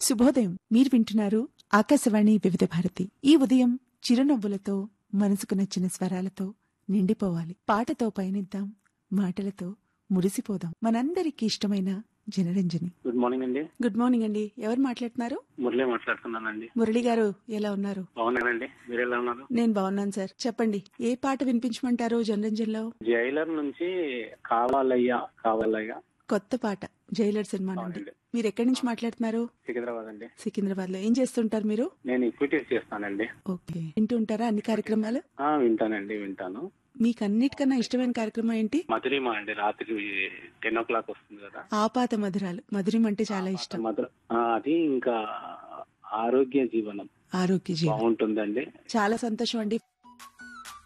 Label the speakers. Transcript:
Speaker 1: శుభోదయం మీరు వింటున్నారు ఆకాశవాణి వివిధ భారతి ఈ ఉదయం చిరునవ్వులతో మనసుకు నచ్చిన స్వరాలతో నిండిపోవాలి పాటతో పయనిద్దాం మాటలతో మురిసిపోదాం మనందరికీ ఇష్టమైన జనరంజని
Speaker 2: గుడ్ మార్నింగ్ అండి
Speaker 1: గుడ్ మార్నింగ్ అండి ఎవరు మాట్లాడుతున్నారు
Speaker 2: మురళి మాట్లాడుతున్నానండి
Speaker 1: మురళి గారు ఎలా ఉన్నారు
Speaker 2: బాగున్నారండి మీరు ఎలా ఉన్నారు
Speaker 1: నేను బాగున్నాను సార్ చెప్పండి ఏ పాట వినిపించమంటారు జనరంజన్లో
Speaker 2: జైలర్ నుంచి కావాలయ్యా కావాలయ్యా
Speaker 1: కొత్త పాట జైలర్ సినిమా నుండి
Speaker 2: అవునండి
Speaker 1: మీరు ఎక్కడి నుంచి మాట్లాడుతున్నారు
Speaker 2: సికింద్రాబాద్ అండి
Speaker 1: సికింద్రాబాద్ లో ఏం చేస్తుంటారు మీరు
Speaker 2: నేను ఈక్విటీస్ చేస్తానండి
Speaker 1: ఓకే వింటూ ఉంటారా అన్ని కార్యక్రమాలు
Speaker 2: ఆ వింటానండి వింటాను
Speaker 1: మీకు అన్నిటికన్నా ఇష్టమైన కార్యక్రమం ఏంటి
Speaker 2: మధురిమ అండి రాత్రి టెన్ ఓ క్లాక్ వస్తుంది కదా
Speaker 1: ఆపాత మధురాలు మధురిమ అంటే చాలా ఇష్టం
Speaker 2: మధుర ఆ, అది ఇంకా ఆరోగ్య జీవనం
Speaker 1: ఆరోగ్య జీవం
Speaker 2: బాగుంటుందండి
Speaker 1: చాలా సంతోషం అండి